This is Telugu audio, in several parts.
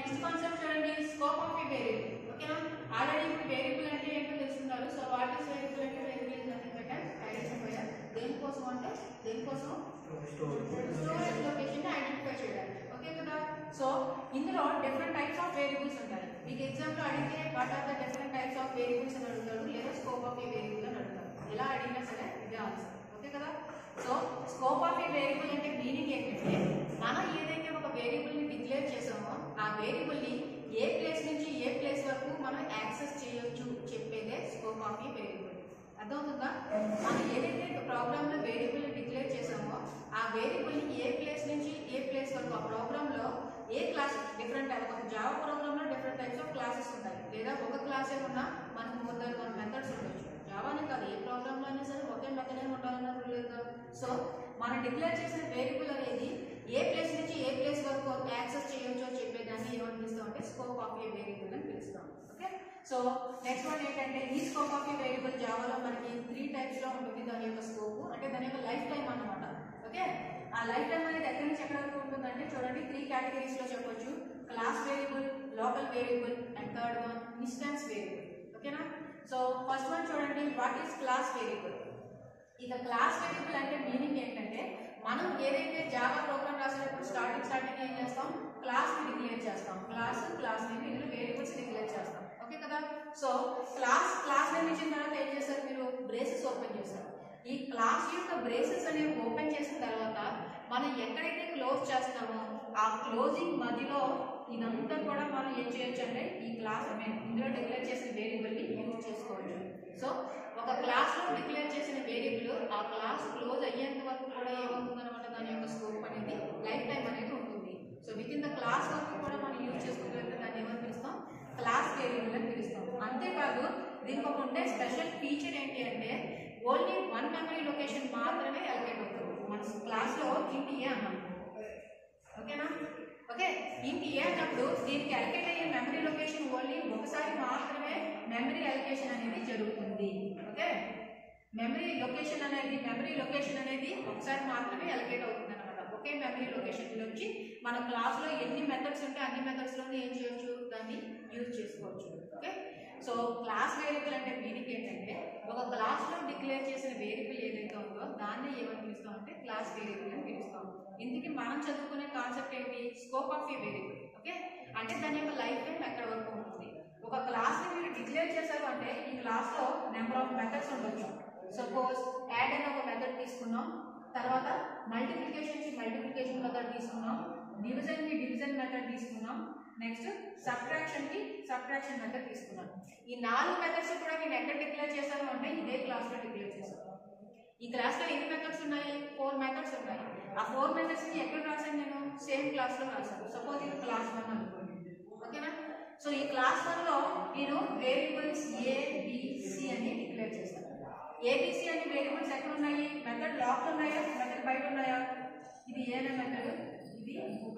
నెక్స్ట్ కాన్సెప్ట్ చూడండి స్కోప్ ఆఫ్ ఏ వేరియబుల్ ఓకేనా ఆల్రెడీ ఇప్పుడు వేరియబుల్ అంటే ఏంటో తెలుసుకున్నారు సో వాట్ ఈస్ వేరియబుల్ అంటే variable is nothing but identifier దేనికోసం అంటే దేనికోసం స్టోరేజ్ లొకేషన్ ఐడెంటిఫై చేయడానికి ఓకే కదా సో ఇందులో డిఫరెంట్ టైప్స్ ఆఫ్ వేరియబుల్స్ ఉంటాయి మీకు ఎగ్జామ్ లో అడిగితే what are the different types of variables అని అడుగుతాడు లేదా స్కోప్ ఆఫ్ ఏ వేరియబుల్ అని అడుగుతాడు ఎలా అడిగినా సరే ఇదే ఆన్సర్ ఓకే కదా so scope of a variable అంటే మీనింగ్ ఏంటంటే మనం ఏదైతే ఒక వేరియబుల్ ని డిక్లేర్ చేసామో ఆ వేరియబుల్ ని ఏ ప్లేస్ నుంచి ఏ ప్లేస్ వరకు మనం యాక్సెస్ చేయొచ్చు చెప్పేదే స్కోప్ ఆఫ్ ఏ వేరియబుల్ అర్థమవుతుందా మనం ఏదైతే ప్రోగ్రామ్ లో వేరియబుల్ డిక్లేర్ చేసామో ఆ వేరియబుల్ ని ఏ ప్లేస్ నుంచి ఏ ప్లేస్ వరకు ఆ ప్రోగ్రామ్ లో ఏ క్లాస్ డిఫరెంట్ ఒక జావా ప్రోగ్రామ్ లో డిఫరెంట్ టైప్స్ ఆఫ్ క్లాసెస్ ఉంటాయి లేదా ఒక క్లాసే ఉన్నా మనకు మోర్ దెన్ వన్ మెథడ్స్ ఉండొచ్చు జావానే కాదు ఏ ప్రోగ్రామ్ లో అయినా సరే ఒకే మెథడ్ ఏమి ఉండాలన్న రూల్ లేదు కదా. సో మనం డిక్లేర్ చేసిన వేరియబుల్ అనేది ఏ ప్లేస్ నుంచి ఏ ప్లేస్ వరకు యాక్సెస్ చేయొచ్చో చెప్పేదాన్ని ఏమని పిలుస్తాం అంటే స్కోప్ ఆఫ్ ఏ వేరియబుల్ అని పిలుస్తాం ఓకే సో నెక్స్ట్ వన్ ఏంటంటే ఈ స్కోప్ ఆఫ్ ఏ వేరియబుల్ జావాలో మనకి త్రీ టైప్స్ లో ఉంటుంది దాని యొక్క స్కోప్ అంటే దాని యొక్క లైఫ్ టైం అన్నమాట ఓకే ఆ లైఫ్ టైం అనేది ఎక్కడి నుంచి ఎక్కడ వరకు ఉంటుందంటే చూడండి త్రీ కేటగిరీస్ లో చెప్పొచ్చు class variable local variable and third one instance variable ఓకేనా సో ఫస్ట్ వన్ చూడండి వాట్ ఈస్ క్లాస్ వేరియబుల్ ఇక క్లాస్ వేరియబుల్ అంటే మీనింగ్ ఏంటంటే మనం ఏదైతే జావా ప్రోగ్రామ్ రాసేటప్పుడు స్టార్టింగ్ స్టార్టింగ్ ఏం చేస్తాం క్లాస్ ని డిక్లేర్ చేస్తాం క్లాస్ క్లాస్ నేమ్ ఇందులో వేరియబుల్స్ డిక్లేర్ చేస్తాం ఓకే కదా సో క్లాస్ క్లాస్ నేమ్ ఇచ్చిన తర్వాత ఏం చేస్తారు మీరు బ్రేసెస్ ఓపెన్ చేస్తారు ఈ క్లాస్ యొక్క బ్రేసెస్ అనేవి ఓపెన్ చేసిన తర్వాత మనం ఎక్కడైతే క్లోజ్ చేస్తామో ఆ క్లోజింగ్ మధ్యలో ఇదంతా కూడా మనం ఏం చేయొచ్చు అంటే ఈ క్లాస్ ఐ మీన్ ఇందులో డిక్లేర్ చేసిన వేరియబుల్ ని యూజ్ చేసుకోవచ్చు సో ఒక క్లాస్ లో డిక్లేర్ చేసిన వేరియబుల్ ఆ క్లాస్ క్లోజ్ అయ్యేంత వరకు కూడా ఏమవుతుంది అనమాట దాని యొక్క స్కోప్ అనేది లైఫ్ టైం అనేది ఉంటుంది so within the class వరకు కూడా మనం యూజ్ చేసుకుంటే దాన్ని ఏమని పిలుస్తాం క్లాస్ వేరియబుల్ అని పిలుస్తాం అంతేకాదు దీనికి ఒక ఉండే స్పెషల్ ఫీచర్ ఏంటి అంటే ఓన్లీ వన్ మెమరీ లొకేషన్ మాత్రమే అలకేట్ అవుతుంది మన క్లాస్ లో ఇంటి ఏ అన్నాం ఓకేనా ఓకే ఇంటి ఏ అన్నప్పుడు దీనికి అలకేట్ అయ్యే మెమరీ లొకేషన్ ఓన్లీ ఒకసారి మాత్రమే మెమరీ అలొకేషన్ అనేది జరుగుతుంది ఓకే మెమరీ లొకేషన్ అనేది మెమరీ లొకేషన్ అనేది ఒకసారి మాత్రమే అలకేట్ అవుతుంది అనమాట ఒకే మెమరీ లొకేషన్ నుంచి మన క్లాస్ లో ఎన్ని మెథడ్స్ ఉంటే అన్ని మెథడ్స్ లోనే ఏం చేయొచ్చు దాన్ని యూజ్ చేసుకోవచ్చు ఓకే సో క్లాస్ వేరియబుల్ అంటే మీనింగ్ ఏంటంటే ఒక క్లాస్ లో డిక్లేర్ చేసిన వేరియబుల్ ఏదైతే ఉందో దాన్ని ఏమని పిలుస్తాం అంటే క్లాస్ వేరియబుల్ అని పిలుస్తాం ఇందుకే మనం చదువుకునే కాన్సెప్ట్ ఏంటి scope of a variable okay అంటే దాని యొక్క లైఫ్ టైం ఎక్కడ వరకు ఉంటుంది ఒక క్లాస్ ని మీరు డిక్లేర్ చేశారు అంటే ఈ క్లాస్ లో నెంబర్ ఆఫ్ మెథడ్స్ ఉండొచ్చు సపోజ్ యాడ్ అనే ఒక మెథడ్ తీసుకున్నాం తర్వాత మల్టిప్లికేషన్ కి మల్టిప్లికేషన్ మెథడ్ తీసుకున్నాం డివిజన్ కి డివిజన్ మెథడ్ తీసుకున్నాం నెక్స్ట్ సబ్ట్రాక్షన్ కి సబ్ట్రాక్షన్ మెథడ్ తీసుకున్నాం ఈ నాలుగు మెథడ్స్ కూడా నేను ఎక్కడ డిక్లేర్ చేశాను అంటే ఇదే క్లాస్ లో డిక్లేర్ చేశాను ఈ క్లాస్ లో ఎన్ని మెథడ్స్ ఉన్నాయి ఫోర్ మెథడ్స్ ఉన్నాయి ఆ ఫోర్ మెథడ్స్ ని ఎక్కడ రాశాను నేను సేమ్ క్లాస్ లో రాశాను సపోజ్ ఇది క్లాస్ వన్ అనుకోండి ఓకేనా సో ఈ క్లాస్ వన్ లో నేను వేరియబుల్స్ ఏ బి సి అని డిక్లేర్ చేశాను ఏబిసి అనే వేరియబుల్స్ ఎక్కడ ఉన్నాయి మెథడ్ లాక్ ఉన్నాయా మెథడ్ బయట ఉన్నాయా ఇది ఏనే మెథడ్ ఇది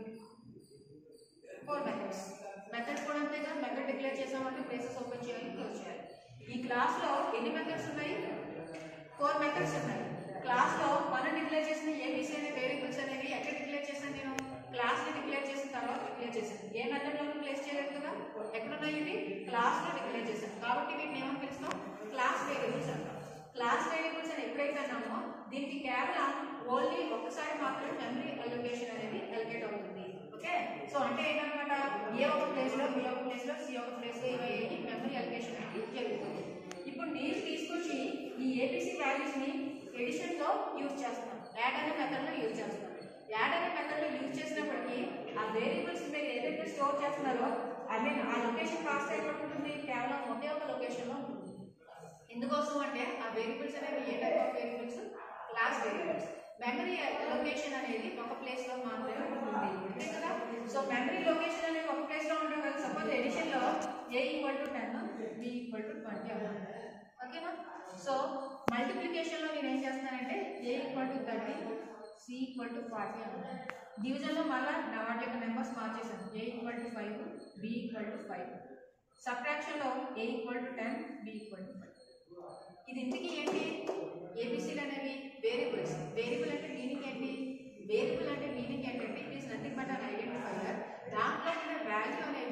ఫోర్ మెథడ్స్ మెథడ్ కూడా అంతే కదా మెథడ్ డిక్లేర్ చేసామంటే ప్లేసెస్ ఓపెన్ చేయాలి క్లోజ్ చేయాలి ఈ క్లాస్ లో ఎన్ని మెథడ్స్ ఉన్నాయి ఫోర్ మెథడ్స్ ఉన్నాయి క్లాస్ లో మనం డిక్లేర్ చేసిన ఏబిసి అనే వేరియబుల్స్ అనేవి ఎక్కడ డిక్లేర్ చేశాను నేను క్లాస్ ని డిక్లేర్ చేసిన తర్వాత డిక్లేర్ చేశాను ఏ మెథడ్ లోనూ ప్లేస్ చేయలేదు కదా ఎక్కడ ఉన్నాయి ఇవి క్లాస్ లో డిక్లేర్ చేశాను కాబట్టి వీటిని ఏమని పిలుస్తాం క్లాస్ వేరియబుల్స్ అంటాం క్లాస్ వేరియబుల్స్ అని ఎప్పుడైతే అన్నామో దీనికి కేవలం ఓన్లీ ఒక్కసారి మాత్రమే మెమరీ అలొకేషన్ అనేది అలొకేట్ అవుతుంది ఓకే సో అంటే ఏంటన్నమాట ఏ ఒక ప్లేస్ లో బి ఒక ప్లేస్ లో సి ఒక ప్లేస్ లో ఇవి మెమరీ అలొకేషన్ అనేది జరుగుతుంది ఇప్పుడు నేను తీసుకొచ్చి ఈ ఏబిసి వాల్యూస్ ని ఎడిషన్ లో యూజ్ చేస్తున్నాను యాడ్ అనే మెథడ్ లో యూజ్ చేస్తున్నాను యాడ్ అనే మెథడ్ లో యూజ్ చేసినప్పటికీ ఆ వేరియబుల్స్ మీరు ఏదైతే స్టోర్ చేస్తున్నారో ఐ మీన్ ఆ లొకేషన్ కాస్ట్ ఎక్కడ ఉంటుంది కేవలం ఒకే ఒక లొకేషన్ లో ఉంటుంది ఎందుకోసం అంటే ఆ వేరియబుల్స్ అనేవి ఏ type of variables class variables memory location అనేది ఒక ప్లేస్ లో మాత్రమే ఉంటుంది అంతే కదా సో మెమరీ లొకేషన్ అనేది ఒక ప్లేస్ లో ఉంటుంది కదా సపోజ్ ఎడిషన్ లో A equal to ten B equal to twenty ఓకేనా సో మల్టిప్లికేషన్ లో నేను ఏం చేస్తానంటే A equal to thirty C equal to forty అన్నాను డివిజన్ లో మళ్ళీ వాటి యొక్క నెంబర్స్ మార్చేసాను A equal to five B equal to five subtraction లో A equal to ten B equal to five ఇది ఇంటికి ఏంటి ఏబిసిలు అనేవి వేరియబుల్స్ వేరియబుల్ అంటే మీనింగ్ ఏంటి వేరియబుల్ అంటే మీనింగ్ ఏంటంటే it is nothing but an identifier దాంట్లో ఉన్న వాల్యూ అనేది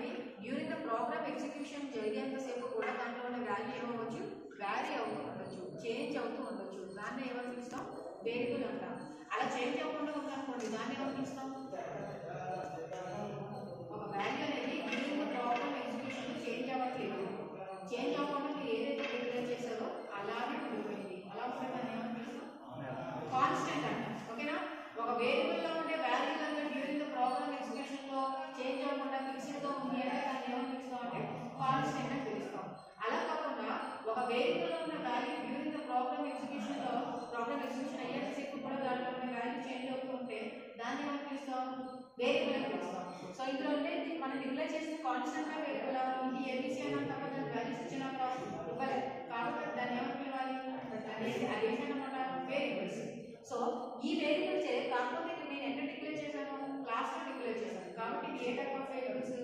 దాన్ని ఏమని పిలుస్తాం వేరియబుల్ అంటాం అలా చేంజ్ అవ్వకుండా ఉందనుకోండి దాన్ని ఏమని పిలుస్తాం ఒక వాల్యూ అనేది during the problem execution change అవ్వట్లేదు చేంజ్ అవ్వకుండా మీరు ఏదైతే డిక్లేర్ చేశారో అలానే ఉండిపోయింది అలా ఉంటే దాన్ని ఏమని పిలుస్తాం కాన్స్టెంట్ అంట ఓకేనా ఒక వేరియబుల్ లో ఉండే వాల్యూ కనుక డ్యూరింగ్ ద ప్రోగ్రామ్ ఎగ్జిక్యూషన్ లో చేంజ్ అవ్వకుండా ఫిక్స్డ్ గా ఉంది అంటే దాన్ని ఏమని పిలుస్తాం అంటే కాన్స్టెంట్ అని పిలుస్తాం అలా కాకుండా ఒక వేరియబుల్ లో ఉన్న value during the program execution లో ప్రోగ్రామ్ ఎగ్జిక్యూషన్ అయ్యేసేపు కూడా దాంట్లో ఉన్న వాల్యూ చేంజ్ అవుతూ ఉంటే దాన్ని ఏమని పిలుస్తాం వేరియబుల్ అని పిలుస్తాం సో ఇందులో ఉంటే ఇది మనం డిక్లేర్ చేసిన కాన్స్టెంట్ గా వేరియబుల్ ఇది ఏబిసి అని అంటాం కదా వాల్యూస్ ఇచ్చినాక ఇవ్వలేదు కాబట్టి దాన్ని ఏమని పిలవాలి అనేది అదేంటి అనమాట వేరియబుల్స్ సో ఈ వేరియబుల్స్ కాకపోతే ఇక్కడ నేను ఎక్కడ డిక్లేర్ చేశాను క్లాస్ లో డిక్లేర్ చేశాను కాబట్టి ఇది ఏ type of variables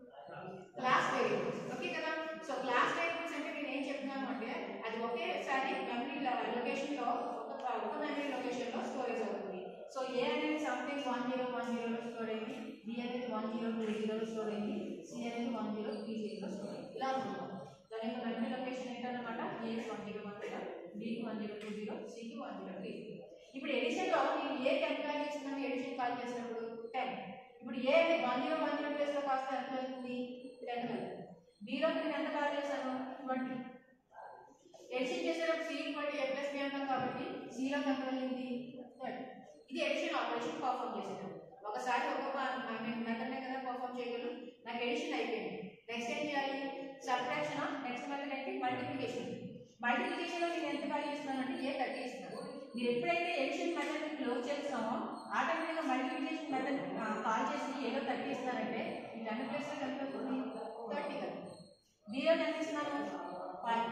class variables okay కదా సో క్లాస్ వేరియబుల్స్ అంటే నేను ఏం చెప్తున్నాను అంటే అది ఒకేసారి మెమరీ లొకేషన్ లో ఒక ఒక మెమరీ లొకేషన్ లో స్టోరేజ్ అవుతుంది సో ఏ అనేది సంథింగ్ వన్ జీరో వన్ జీరోలో స్టోర్ అయింది బి అనేది వన్ జీరో టూ జీరోలో స్టోర్ అయింది సి అనేది వన్ జీరో త్రీ జీరోలో స్టోర్ అయింది ఇలా ఉంటుంది దాని యొక్క మెమరీ లొకేషన్ ఏంటన్నమాట A one zero one zero బికి వన్ జీరో టూ జీరో సికి వన్ జీరో త్రీ ఇప్పుడు ఎడిషన్ లో నేను ఏ టెన్ కాల్ చేస్తున్నాను ఎడిషన్ కాల్ చేసినప్పుడు టెన్ ఇప్పుడు ఏ one zero one zero place లో కాస్త ఎంత వెళ్తుంది టెన్ వెళ్తుంది బీలో నేను ఎంత కాల్ చేశాను ట్వంటీ ఎడిషన్ చేసేటప్పుడు సి ఈక్వల్ ఏ ప్లస్ బి అంటాం కాబట్టి సిలో ఎంత వెళ్ళింది థర్టీ ఇది ఎడిషన్ ఆపరేషన్ పర్ఫామ్ చేసేటప్పుడు ఒకసారి ఒక్కొక్క మెథడ్నే కదా పర్ఫామ్ చేయగలను నాకు ఎడిషన్ అయిపోయింది నెక్స్ట్ ఏం చేయాలి సబ్ట్రాక్షన్ నెక్స్ట్ మెథడ్ ఏంటి మల్టిప్లికేషన్ మల్టిప్లికేషన్ లో నేను ఎంత వాల్యూ ఇస్తున్నానంటే ఏ థర్టీ ఇస్తున్నాను మీరు ఎప్పుడైతే ఎడిషన్ మెథడ్ క్లోజ్ చేస్తామో ఆటోమేటిక్గా మల్టిప్లికేషన్ మెథడ్ కాల్ చేసి ఏదో థర్టీ ఇస్తానంటే ఈ టెన్ ప్లస్ ఎంత అవుతుంది థర్టీ కదా బీలో ఎంత ఇస్తున్నాను ఫైవ్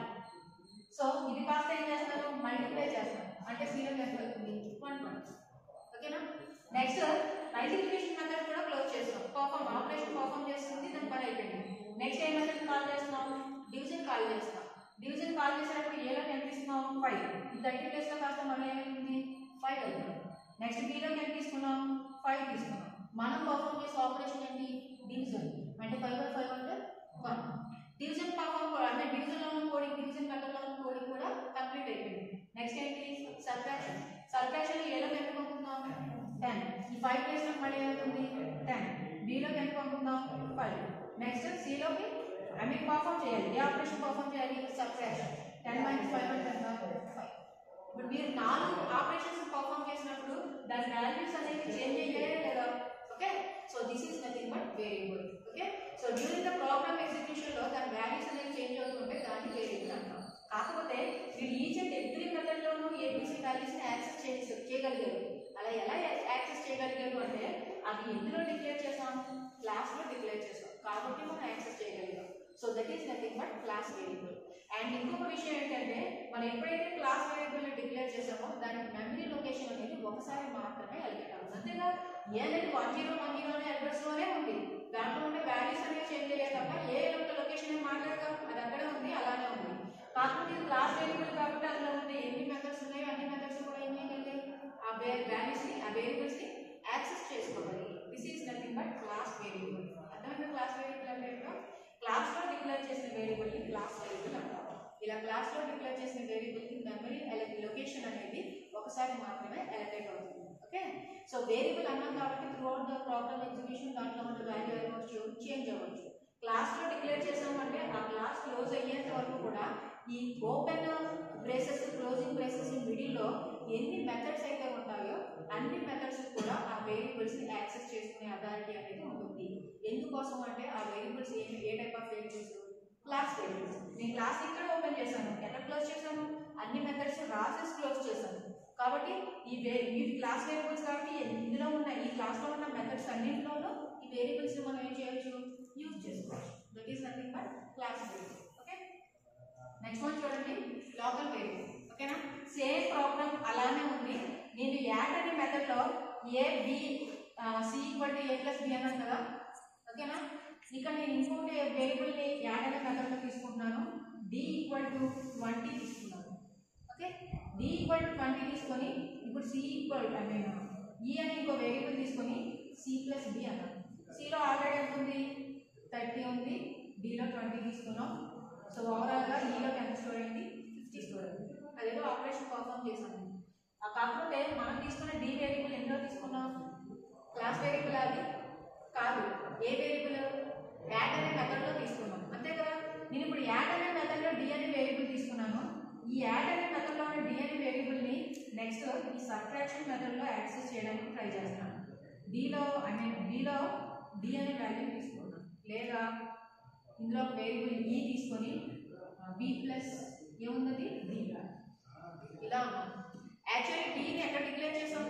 సో ఇది కాస్త ఏం చేస్తాను మల్టిప్లై చేస్తాను అంటే సీలో ఎంత అవుతుంది వన్ వన్ ఓకేనా నెక్స్ట్ మల్టిప్లికేషన్ మెథడ్ కూడా క్లోజ్ చేస్తాం పర్ఫామ్ ఆపరేషన్ పర్ఫామ్ చేస్తుంది దాని పని అయిపోయింది నెక్స్ట్ ఏ మెథడ్ కాల్ చేస్తున్నాం డివిజన్ కాల్ చేస్తాం డివిజన్ కాల్ చేసేటప్పుడు ఏలో ఎంత ఇస్తున్నాం ఫైవ్ ఈ థర్టీ ప్లేస్ లో కాస్త మళ్ళీ ఏమైంది ఫైవ్ అవుతుంది నెక్స్ట్ బీలో ఎంత తీసుకున్నాం ఫైవ్ తీసుకున్నాం మనం పర్ఫామ్ చేసే ఆపరేషన్ ఏంటి డివిజన్ అంటే ఫైవ్ బై ఫైవ్ అంటే వన్ డివిజన్ పర్ఫామ్ కూడా అంటే డివిజన్ లో ఉన్న కోడింగ్ డివిజన్ మెథడ్ లో ఉన్న కోడింగ్ కూడా కంప్లీట్ అయిపోయింది నెక్స్ట్ ఏంటి సబ్ట్రాక్షన్ సబ్ట్రాక్షన్ ఏలో ఎంత పంపుతున్నాం టెన్ ఈ ఫైవ్ ప్లేస్ లో మళ్ళీ ఏమవుతుంది టెన్ బీలోకి ఎంత పంపుతున్నాం ఫైవ్ నెక్స్ట్ సిలోకి ఐ మీన్ పర్ఫామ్ చేయాలి ఏ ఆపరేషన్ పర్ఫామ్ చేయాలి సబ్ట్రాక్షన్ టెన్ మైనస్ ఫైవ్ అంటే ఎంత ఫైవ్ ఇప్పుడు మీరు నాలుగు ఆపరేషన్స్ పర్ఫామ్ చేసినప్పుడు దాని వాల్యూస్ అనేవి చేంజ్ అయ్యాయా లేదా okay so this is nothing but variable okay so during the program execution లో దాని వాల్యూస్ అనేవి చేంజ్ అవుతుంటే దాన్ని వేరియబుల్ అంటాం కాకపోతే మీరు ఈచ్ అండ్ ఎవ్రీ మెథడ్ లోనూ ఏబిసి వాల్యూస్ ని యాక్సెస్ చేసి చేయగలిగారు అలా ఎలా యాక్సెస్ చేయగలిగారు అంటే అవి ఎందులో డిక్లేర్ చేసాం క్లాస్ లో డిక్లేర్ చేసాం కాబట్టి మనం యాక్సెస్ చేయగలిగాం so that is nothing but class variable and ఇంకొక విషయం ఏంటంటే మనం ఎప్పుడైతే క్లాస్ వేరియబుల్ ని డిక్లేర్ చేసామో దానికి మెమరీ లొకేషన్ అనేది ఒకసారి మాత్రమే అలిగేట్ అవుతుంది అంతేగా ఏ అనేది వన్ జీరో వన్ జీరో అనే అడ్రస్ లోనే ఉంది దాంట్లో ఉండే వాల్యూస్ అనేవి చేంజ్ అయ్యాయి తప్ప ఏ యొక్క లొకేషన్ మాట్లాడగా అది అక్కడే ఉంది అలానే ఉంది కాకపోతే ఇది క్లాస్ వేరియబుల్ కాబట్టి అందులో ఉండే ఎన్ని మెథడ్స్ ఉన్నాయో అన్ని మెథడ్స్ కూడా ఏం చేయగలిగాయి ఆ వాల్యూస్ ని ఆ వేరియబుల్స్ ని యాక్సెస్ చేసుకోగలిగాయి this is nothing but class variable అర్థమైందా క్లాస్ వేరియబుల్ అంటే ఏంటో క్లాస్ లో డిక్లేర్ చేసిన వేరియబుల్ ని క్లాస్ వేరియబుల్ అంటారు ఇలా క్లాస్ లో డిక్లేర్ చేసిన వేరియబుల్ కి మెమరీ లొకేషన్ అనేది ఒకసారి మాత్రమే ఎలకేట్ అవుతుంది ఓకే సో వేరియబుల్ అన్నాం కాబట్టి throughout the program execution దాంట్లో ఉన్న వాల్యూ అవ్వచ్చు చేంజ్ అవ్వచ్చు క్లాస్ లో డిక్లేర్ చేసామంటే ఆ క్లాస్ క్లోజ్ అయ్యేంత వరకు కూడా ఈ open braces closing braces middle లో ఎన్ని మెథడ్స్ అయితే ఉంటాయో అన్ని మెథడ్స్ కూడా ఆ వేరియబుల్స్ ని యాక్సెస్ చేసుకునే అథారిటీ అనేది ఉంటుంది ఎందుకోసం అంటే ఆ వేరియబుల్స్ ఏ ఏ type of variables class variables నేను క్లాస్ ఇక్కడ ఓపెన్ చేశాను ఎక్కడ క్లోజ్ చేశాను అన్ని మెథడ్స్ రాసెస్ క్లోజ్ చేశాను కాబట్టి ఈ వే ఈ క్లాస్ వేరియబుల్స్ కాబట్టి ఇందులో ఉన్న ఈ క్లాస్ లో ఉన్న మెథడ్స్ అన్నింటిలోనూ ఈ వేరియబుల్స్ మనం ఏం చేయొచ్చు యూజ్ చేసుకోవచ్చు that is nothing but class variable okay next one చూడండి లోకల్ వేరియబుల్ ఓకేనా సేమ్ ప్రాబ్లం అలానే ఉంది నేను యాడ్ అనే మెథడ్ లో a B c equal to a plus b అన్నాను కదా ఓకేనా ఇక్కడ నేను ఇంకోటి వేరియబుల్ ని యాడ్ అనే మెథడ్ లో తీసుకుంటున్నాను డి ఈక్వల్ టు ట్వంటీ తీసుకున్నాను okay d equal to twenty తీసుకొని ఇప్పుడు సి ఈక్వల్ ఐ మీన్ ఈ అని ఇంకో వేరియబుల్ తీసుకొని సి ప్లస్ బి అన్నాను సిలో ఆల్రెడీ ఎంత ఉంది థర్టీ ఉంది డిలో ట్వంటీ తీసుకున్నాం సో ఓవరాల్గా ఈలో ఎంత స్టోర్ అయింది ఫిఫ్టీ స్టోర్ అయింది అదేదో ఆపరేషన్ పర్ఫామ్ పర్ఫామ్ చేశాను ఆ కాకపోతే మనం తీసుకున్న డి వేరియబుల్ ఎందులో తీసుకున్నాం క్లాస్ వేరియబుల్ అది కాదు ఏ వేరియబుల్ యాడ్ అనే మెథడ్లో తీసుకున్నాం అంతే కదా నేను ఇప్పుడు యాడ్ అనే మెథడ్లో డి అనే వేరియబుల్ తీసుకున్నాను ఈ యాడ్ అనే మెథడ్లో ఉన్న డి అనే వేరియబుల్ని నెక్స్ట్ ఈ సబ్ట్రాక్షన్ మెథడ్లో యాక్సెస్ చేయడానికి ట్రై చేస్తున్నాను డిలో ఐ మీన్ బిలో డి అనే వాల్యూ తీసుకున్నాను లేదా ఇందులో ఒక వేరియబుల్ ఈ తీసుకొని బి ప్లస్ ఏమున్నది డి ఇలా ఉన్నాను యాక్చువల్లీ డీని ఎక్కడ డిక్లేర్ చేసాం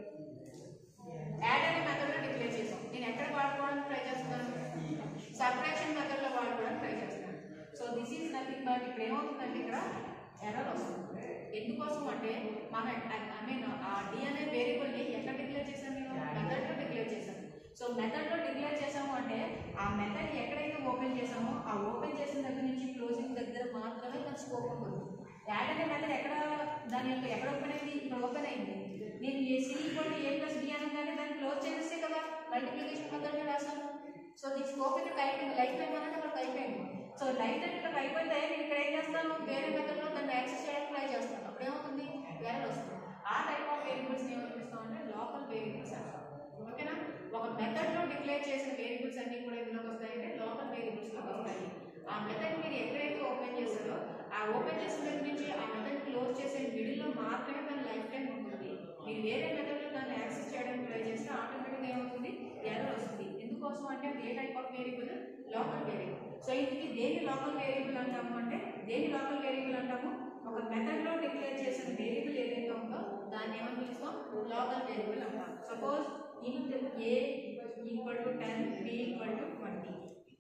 యాడ్ అనే మెథడ్లో డిక్లేర్ చేసాం నేను ఎక్కడ వాడుకోవడానికి ట్రై చేస్తున్నాను సబ్ట్రాక్షన్ మెథడ్లో వాడుకోవడానికి ట్రై చేస్తున్నాను so this is nothing but ఇక్కడ ఏమవుతుందంటే ఇక్కడ ఎర్రర్ వస్తుంది ఎందుకోసం అంటే మన ఐ మీన్ ఆ డి అనే వేరియబుల్ని ఎక్కడ డిక్లేర్ చేశాను నేను మెథడ్లో డిక్లేర్ చేశాను సో మెథడ్లో డిక్లేర్ చేసాము అంటే ఆ మెథడ్ ఎక్కడైతే ఓపెన్ చేసామో ఆ ఓపెన్ చేసిన దగ్గర నుంచి క్లోజింగ్ దగ్గర మాత్రమే దాని స్కోప్ ఉంటుంది యాడ్ అనే మెథడ్ ఎక్కడ దాని యొక్క ఎక్కడ ఓపెన్ అయింది ఇక్కడ ఓపెన్ అయింది నేను a c equal A plus b అనగానే దాన్ని క్లోజ్ చేసేస్తే కదా మల్టిప్లికేషన్ మెథడ్లో రాశాను సో దీని స్కోప్ ఇక్కడ అయిపోయింది లైఫ్ టైం అనేది అక్కడ అయిపోయింది సో లైఫ్ టైం ఇక్కడ అయిపోతే నేను ఇక్కడ ఏం చేస్తాను వేరే మెథడ్లో దాన్ని యాక్సెస్ చేయడానికి ట్రై చేస్తాను అప్పుడు ఏమవుతుంది వేరే వస్తుంది ఆ టైప్ ఆఫ్ వేరియబుల్స్ ఏమనిపిస్తాం అంటే లోకల్ వేరియబుల్స్ అంటాం ఓకేనా ఒక మెథడ్లో డిక్లేర్ చేసిన వేరియబుల్స్ అన్ని కూడా ఎందులోకి వస్తాయంటే లోకల్ వేరియబుల్స్లోకి వస్తాయి ఆ మెథడ్ మీరు ఎక్కడైతే ఓపెన్ చేస్తారో ఆ ఓపెన్ చేసిన దగ్గర నుంచి ఆ మెథడ్ క్లోజ్ చేసే మిడిల్లో మాత్రమే దాని లైఫ్ టైం ఉంటుంది మీరు వేరే మెథడ్లో దాన్ని యాక్సెస్ చేయడానికి ట్రై చేస్తే ఆటోమేటిక్గా ఏమవుతుంది ఎర్రర్ వస్తుంది ఎందుకోసం అంటే అది ఏ type of variable local variable so ఇది దేని లోకల్ వేరియబుల్ అంటాము అంటే దేని లోకల్ వేరియబుల్ అంటాము ఒక మెథడ్లో డిక్లేర్ చేసిన వేరియబుల్ ఏదైతే ఉందో దాన్ని ఏమని పిలుస్తాం లోకల్ వేరియబుల్ అంటాం suppose int a equal to ten B equal to twenty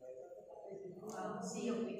c ఒకటి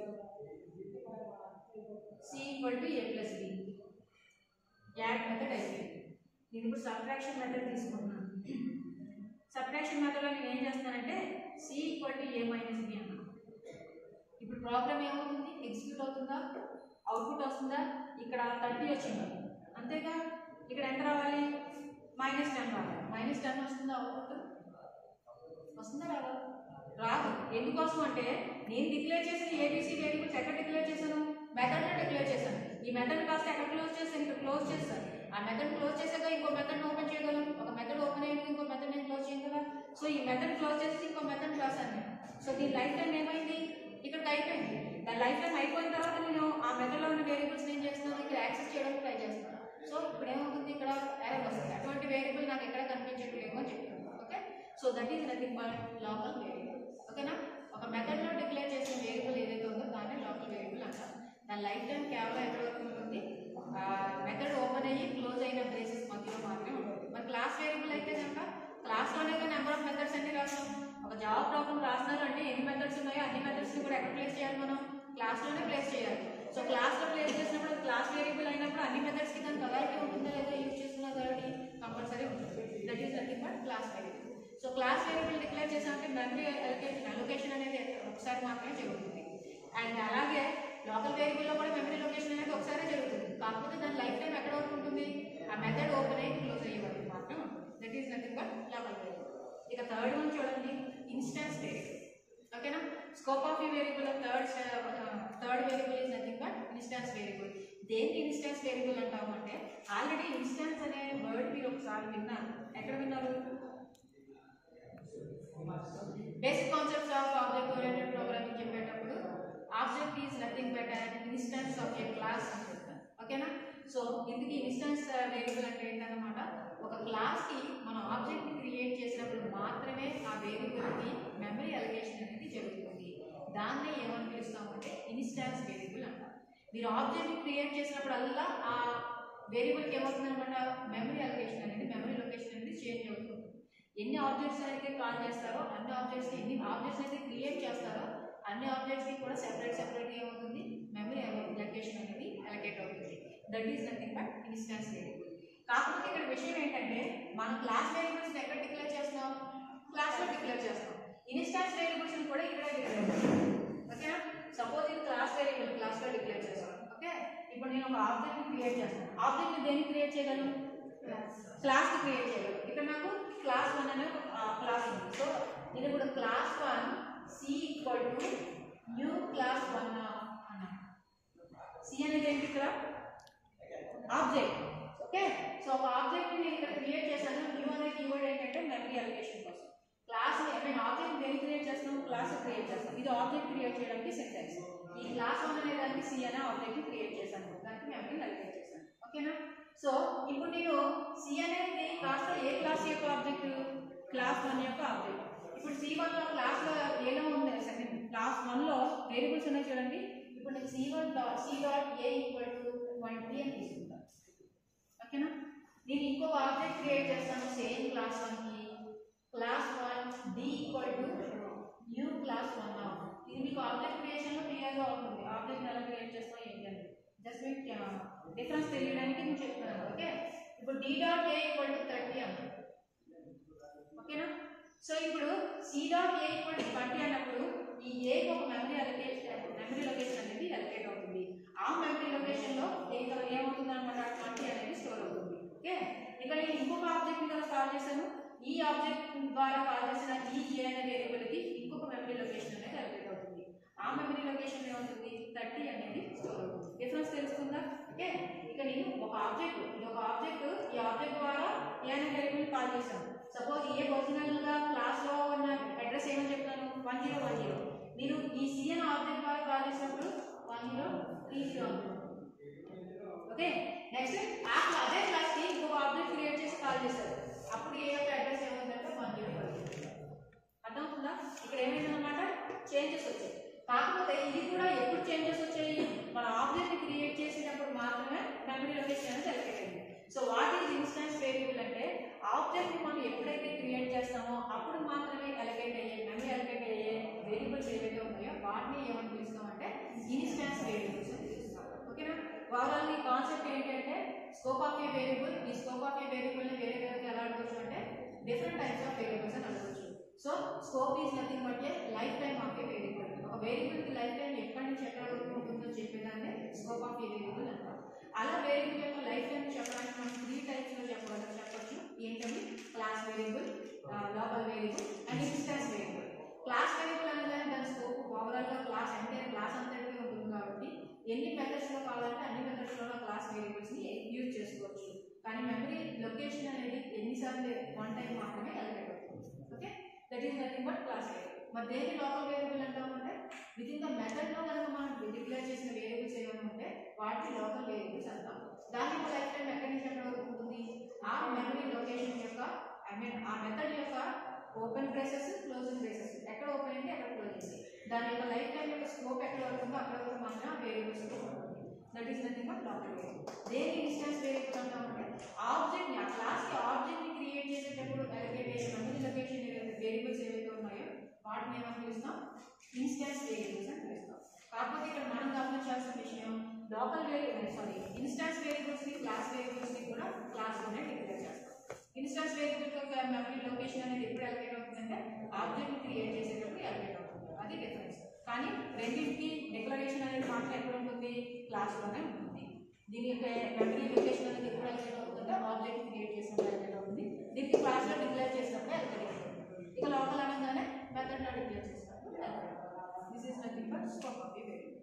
c equal to a plus b add method అయిపోయింది నేను ఇప్పుడు సబ్ట్రాక్షన్ మెథడ్ తీసుకుంటున్నాను సబ్ట్రాక్షన్ మెథడ్లో నేను ఏం చేస్తానంటే c equal to a minus b అన్నాను ఇప్పుడు ప్రాబ్లం ఏమవుతుంది ఎగ్జిక్యూట్ అవుతుందా అవుట్పుట్ వస్తుందా ఇక్కడ థర్టీ వచ్చింది అంతేగా ఇక్కడ ఎంత రావాలి మైనస్ టెన్ రావాలి మైనస్ టెన్ వస్తుందా అవుట్పుట్ వస్తుందా రాదా రాదు ఎందుకోసం అంటే నేను డిక్లేర్ చేసిన ఏబీసీ వేరియబుల్స్ ఎక్కడ డిక్లేర్ చేశాను మెథడ్లో డిక్లేర్ చేశాను ఈ మెథడ్ కాస్త ఎక్కడ క్లోజ్ చేస్తాను ఇక్కడ క్లోజ్ చేస్తాను ఆ మెథడ్ క్లోజ్ చేశాక ఇంకో మెథడ్ ఓపెన్ చేయగలను ఒక మెథడ్ ఓపెన్ అయ్యింది ఇంకో మెథడ్ నేను క్లోజ్ చేయను కదా సో ఈ మెథడ్ క్లోజ్ చేసి ఇంకో మెథడ్ రాశాను నేను సో దీని లైఫ్ టైం ఏమైంది ఇక్కడికి అయిపోయింది దాని లైఫ్ టైం అయిపోయిన తర్వాత నేను ఆ మెథడ్లో ఉన్న వేరియబుల్స్ ఏం చేస్తున్నాను ఇక్కడ యాక్సెస్ చేయడానికి ట్రై చేస్తున్నాను సో ఇప్పుడు ఏమవుతుంది ఇక్కడ ఎర్రర్ వస్తుంది అటువంటి వేరియబుల్ నాకు ఎక్కడ కనిపించట్లేదు అని చెప్తున్నాను okay so that is nothing but local variable ఓకేనా ఒక మెథడ్లో డిక్లేర్ చేసిన వేరియబుల్ ఏదైతే ఉందో దాన్ని లోకల్ వేరియబుల్ అంటారు దాని లైఫ్ టైం కేవలం ఎక్కడ వరకు ఉంటుంది మెథడ్ ఓపెన్ అయ్యి క్లోజ్ అయిన బేసిస్ మధ్యలో మాత్రమే ఉంటుంది మరి క్లాస్ వేరియబుల్ అయితే కనుక క్లాస్లోనే నెంబర్ ఆఫ్ మెథడ్స్ అన్ని రాస్తాం ఒక జాబ్ ప్రాబ్లం రాస్తున్నారు అంటే ఎన్ని మెథడ్స్ ఉన్నాయో అన్ని మెథడ్స్ కూడా ఎక్కడ ప్లేస్ చేయాలి మనం క్లాస్లోనే ప్లేస్ చేయాలి సో క్లాస్లో ప్లేస్ చేసినప్పుడు క్లాస్ వేరియబుల్ అయినప్పుడు అన్ని మెథడ్స్ కి దానికి అథారిటీ ఉంటుందా లేదా యూజ్ చేస్తున్న అథారిటీ కంపల్సరీ ఉంటుంది that is nothing but class variable so class variable declare చేసామంటే మెమరీ అలొకేషన్ అలొకేషన్ అనేది ఒకసారి మాత్రమే జరుగుతుంది అండ్ అలాగే లోకల్ వేరియబుల్లో కూడా మెమరీ లొకేషన్ అనేది ఒకసారి జరుగుతుంది కాకపోతే దాని లైఫ్ టైం ఎక్కడ వరకు ఉంటుంది ఆ మెథడ్ ఓపెన్ అయ్యి క్లోజ్ అయ్యే వరకు మాత్రం that is nothing but local variable ఇక థర్డ్ వన్ చూడండి ఇన్స్టాన్స్ వేరియబుల్ ఓకేనా స్కోప్ ఆఫ్ ఈ variable third third variable is nothing but instance variable దేనికి ఇన్స్టాన్స్ వేరియబుల్ అంటాము అంటే ఆల్రెడీ ఇన్స్టాన్స్ అనే వర్డ్ మీరు ఒకసారి విన్నారు ఎక్కడ విన్నారు basic concepts of object oriented programming చెప్పేటప్పుడు object is nothing but an instance of a class అని చెప్తాను ఓకేనా సో ఇందుకు ఇన్స్టాన్స్ వేరియబుల్ అంటే ఏంటన్నమాట ఒక క్లాస్ కి మనం ఆబ్జెక్ట్ ని క్రియేట్ చేసినప్పుడు మాత్రమే ఆ వేరియబుల్ కి మెమరీ అలొకేషన్ అనేది జరుగుతుంది దాన్నే ఏమని పిలుస్తామంటే ఇన్స్టాన్స్ వేరియబుల్ అంటారు మీరు ఆబ్జెక్ట్ ని క్రియేట్ చేసినప్పుడల్లా ఆ వేరియబుల్ కి ఏమవుతుందన్నమాట మెమరీ అలొకేషన్ అనేది మెమరీ లొకేషన్ అనేది చేంజ్ అవుతుంది ఎన్ని ఆబ్జెక్ట్స్ అయితే కాల్ చేస్తారో అన్ని ఆబ్జెక్ట్స్ ఎన్ని ఆబ్జెక్ట్స్ అయితే క్రియేట్ చేస్తారో అన్ని ఆబ్జెక్ట్స్ కి కూడా సెపరేట్ సెపరేట్ ఏమవుతుంది మెమరీ లొకేషన్ అనేది అలొకేట్ అవుతుంది that is nothing but instance variable కాకపోతే ఇక్కడ విషయం ఏంటంటే మనం క్లాస్ వేరియబుల్స్ ఎక్కడ డిక్లేర్ చేస్తున్నాం క్లాస్ లో డిక్లేర్ చేస్తాం ఇన్స్టాన్స్ వేరియబుల్స్ కూడా ఇక్కడే డిక్లేర్ చేస్తాం ఓకేనా సపోజ్ ఇది క్లాస్ వేరియబుల్ క్లాస్ లో డిక్లేర్ చేస్తాం ఓకే ఇప్పుడు నేను ఒక ఆబ్జెక్ట్ ని క్రియేట్ చేస్తాను ఆబ్జెక్ట్ ని దేనికి క్రియేట్ చేయగలను క్లాస్ ని క్రియేట్ చేయగలను ఇక్కడ నాకు క్లాస్ వన్ అనే క్లాస్ ఉంది సో నేను ఇప్పుడు class one c equal to new class one అన్నాను సి అనేది ఏంటి ఇక్కడ ఆబ్జెక్ట్ ఇది ఆబ్జెక్ట్ క్రియేట్ చేయడానికి సింటాక్స్ ఈ క్లాస్ వన్ అనే దానికి సి అనే ఆబ్జెక్ట్ క్రియేట్ చేశాను దానికి మెమరీ అలకేట్ చేశాను ఓకేనా సో ఇప్పుడు నేను సి అనేది కాస్త ఏ క్లాస్ యొక్క ఆబ్జెక్ట్ క్లాస్ వన్ యొక్క ఆబ్జెక్ట్ ఇప్పుడు సి వన్ లో క్లాస్ లో ఏలో ఉంది సెకండ్ క్లాస్ వన్ లో వేరియబుల్స్ ఉన్నాయి చూడండి ఇప్పుడు నేను c one dot c dot a equal to twenty అని తీసుకుంటాను ఓకేనా నేను ఇంకొక ఆబ్జెక్ట్ క్రియేట్ చేస్తాను సేమ్ క్లాస్ వన్ కి class one d equal to new class one ఇది మీకు ఆబ్జెక్ట్ క్రియేషన్ లో క్లియర్ గా ఉంటుంది ఆబ్జెక్ట్ ఎలా క్రియేట్ చేస్తాం ఏంటి అని జస్ట్ మీకు డిఫరెన్స్ తెలియడానికి నేను చెప్తున్నాను ఓకే ఇప్పుడు d dot a equal to thirty అన్నాను ఓకేనా సో ఇప్పుడు c dot a equal to twenty అన్నప్పుడు ఈ ఏకి ఒక మెమరీ అలొకేషన్ మెమరీ లొకేషన్ అనేది అలొకేట్ అవుతుంది ఆ మెమరీ లొకేషన్ లో ఏదో ఏమవుతుంది అనమాట ట్వంటీ అనేది స్టోర్ అవుతుంది ఓకే ఇక్కడ నేను ఇంకొక ఆబ్జెక్ట్ మీద కాల్ చేశాను ఈ ఆబ్జెక్ట్ ద్వారా కాల్ చేసిన ఈ ఏ అనే వేరియబుల్ కి ఇంకొక మెమరీ లొకేషన్ అనేది అలొకేట్ అవుతుంది ఆ మెమరీ లొకేషన్ ఏమవుతుంది థర్టీ అనేది స్టోర్ అవుతుంది డిఫరెన్స్ తెలుస్తుందా ఓకే ఇక నేను ఒక ఆబ్జెక్ట్ ఇది ఒక ఆబ్జెక్ట్ ఈ ఆబ్జెక్ట్ ద్వారా ఏ అనే వేరియబుల్ కాల్ చేశాను సపోజ్ ఏ ఒరిజినల్ గా క్లాస్ లో ఉన్న అడ్రస్ ఏమని చెప్తాను వన్ జీరో వన్ జీరో నేను ఈ సి అనే ఆబ్జెక్ట్ ద్వారా కాల్ చేసినప్పుడు one zero three zero okay next ఆ క్లా- అదే క్లాస్ కి ఇంకొక ఆబ్జెక్ట్ క్రియేట్ చేసి కాల్ చేశారు అప్పుడు ఏ యొక్క అడ్రస్ ఏమవుతుందంటే వన్ జీరో వన్ జీరో అర్థమవుతుందా ఇక్కడ ఏమైందన్నమాట చేంజెస్ వచ్చాయి కాకపోతే ఇది కూడా ఎప్పుడు చేంజెస్ వచ్చాయి మన ఆబ్జెక్ట్ క్రియేట్ చేసినప్పుడు మాత్రమే మెమరీ లొకేషన్ అనేది సెలెక్ట్ అయింది so what is instance variable అంటే ఆబ్జెక్ట్ మనం ఎప్పుడైతే క్రియేట్ చేస్తామో అప్పుడు మాత్రమే అలకేట్ అయ్యే మెమరీ అలకేట్ అయ్యే వేరియబుల్స్ ఏవైతే ఉన్నాయో వాటిని ఏమని పిలుస్తాం అంటే ఇన్స్టెన్స్ వేరియబుల్స్ అని పిలుస్తాం ఓకేనా ఓవరాల్ ఈ కాన్సెప్ట్ ఏంటంటే స్కోప్ ఆఫ్ ఏ వేరియబుల్ ఈ స్కోప్ ఆఫ్ ఏ వేరియబుల్ ని వేరే వేరే ఎలా అడగచ్చు అంటే డిఫరెంట్ టైప్స్ ఆఫ్ వేరియబుల్స్ అని అడగచ్చు so scope is nothing but a lifetime of a variable ఒక వేరియబుల్ కి లైఫ్ టైం ఎక్కడి నుంచి ఎక్కడ వరకు ఉంటుందో చెప్పేదాన్ని స్కోప్ ఆఫ్ ఏ వేరియబుల్ అంటాం అలా వేరియబుల్ యొక్క లైఫ్ టైం చెప్పడానికి మనం త్రీ టైప్స్ లో చెప్పగలం చెప్పొచ్చు ఏంటంటే class variable local variable and instance variable class variable అనగానే దాని స్కోప్ ఓవరాల్ గా క్లాస్ అంటే క్లాస్ అంతటికీ ఉంటుంది కాబట్టి ఎన్ని మెథడ్స్ లో కావాలంటే అన్ని మెథడ్స్ లో క్లాస్ వేరియబుల్స్ ని యూజ్ చేసుకోవచ్చు కానీ మెమరీ లొకేషన్ అనేది ఎన్నిసార్లు వన్ టైం మాత్రమే అలకేట్ అవుతుంది okay that is nothing but class variable మరి దేని లోకల్ వేరియబుల్ అంటామంటే విత్ ఇన్ ద మెథడ్ లో కనుక మనం డిక్లేర్ చేసిన వేరియబుల్స్ ఏమైనా ఉంటే వాటిని లోకల్ వేరియబుల్స్ అంటాం దాని యొక్క లైఫ్ టైం ఎక్కడి నుంచి ఎక్కడ వరకు ఉంటుంది ఆ మెమరీ లొకేషన్ యొక్క ఐ మీన్ ఆ మెథడ్ యొక్క ఓపెన్ బ్రేసెస్ క్లోజింగ్ బ్రేసెస్ ఎక్కడ ఓపెన్ అయింది ఎక్కడ క్లోజ్ అయింది దాని యొక్క లైఫ్ టైం యొక్క స్కోప్ ఎక్కడ వరకు ఉందో అక్కడ వరకు మాత్రమే ఆ వేరియబుల్స్ ఉంటుంది that is nothing but local variable దేని ఇన్స్టెన్స్ వేరియబుల్ అంటామంటే ఆబ్జెక్ట్ ని ఆ క్లాస్ కి ఆబ్జెక్ట్ ని క్రియేట్ చేసేటప్పుడు అలకేట్ అయ్యే మెమరీ లొకేషన్ వేరియబుల్స్ ఏవైతే ఉన్నాయో వాటిని ఏమని పిలుస్తాం ఇన్స్టెన్స్ వేరియబుల్స్ అని పిలుస్తాం కాకపోతే ఇక్కడ మనం గమనించాల్సిన విషయం local variable sorry instance variables ని క్లాస్ వేరియబుల్స్ ని కూడా క్లాస్ లోనే డిక్లేర్ చేస్తాం ఇన్స్టెన్స్ వేరియబుల్ యొక్క మెమరీ లొకేషన్ అనేది ఎప్పుడు అలకేట్ అవుతుందంటే ఆబ్జెక్ట్ ని క్రియేట్ చేసేటప్పుడు అలకేట్ అవుతుంది అది డిఫరెన్స్ కానీ రెండింటికి డిక్లరేషన్ అనేది మాత్రం ఎక్కడ ఉంటుంది క్లాస్ లోనే ఉంటుంది దీని యొక్క మెమరీ లొకేషన్ అనేది ఎప్పుడు అలకేట్ అవుతుందంటే ఆబ్జెక్ట్ క్రియేట్ చేసినప్పుడు అలకేట్ అవుతుంది దీనికి క్లాస్ లో డిక్లేర్ చేసినప్పుడు అలకేట్ అవుతుంది ఇక లోకల్ అనగానే మెథడ్ లో డిక్లేర్ చేసినప్పుడు this is nothing but scope of the variable